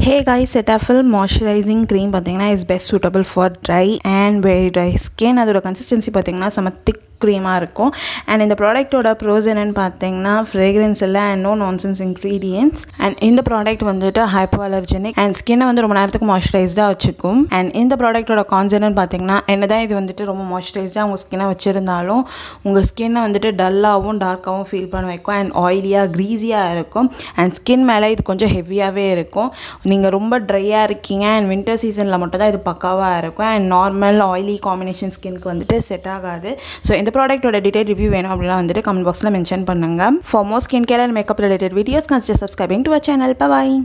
ஹே guys Cetaphil moisturising cream பார்த்தீங்கன்னா is best suitable for dry and very dry skin அதோட consistency பார்த்தீங்கன்னா செம திக் க்ரீமாக இருக்கும் அண்ட் இந்த ப்ராடக்ட்டோட ப்ரோஸ் என்னன்னு பார்த்தீங்கன்னா ஃப்ரேக்ரன்ஸ் இல்லை and no nonsense ingredients and இந்த ப்ராடக்ட் வந்துட்டு ஹைப்போ அலர்ஜெனிக் அண்ட் ஸ்கின்னை வந்து ரொம்ப நேரத்துக்கு மாய்ஸ்சரைஸ்டாக வச்சுக்கும் அண்ட் இந்த ப்ராடக்ட்டோட கான்சென்ட்னு பார்த்தீங்கன்னா என்னதான் இது வந்துட்டு ரொம்ப மாய்ஸ்சரைஸ்டாக உங்கள் ஸ்கின்னை வச்சுருந்தாலும் உங்கள் ஸ்கின்னை வந்துட்டு டல்லாகவும் டார்க்காகவும் ஃபீல் பண்ண வைக்கும் அண்ட் ஆயிலியாக க்ரீஸியாக இருக்கும் அண்ட் ஸ்கின் மேலே இது கொஞ்சம் ஹெவியாகவே இருக்கும் நீங்கள் ரொம்ப ட்ரையாக இருக்கீங்க அண்ட் வின்டர் சீசனில் மட்டும் தான் இது பக்காவாக இருக்கும் அண்ட் நார்மல் ஆயிலி காம்பினேஷன் ஸ்கின்க்கு வந்துட்டு செட் ஆகாது ஸோ இந்த ப்ராடக்ட்டோட டீடைல் ரிவ்யூ வேணும் அப்படின்னா வந்துட்டு கமெண்ட் பாக்ஸில் மென்ஷன் பண்ணுங்கள் for more skin care and makeup related videos consider subscribing to a channel bye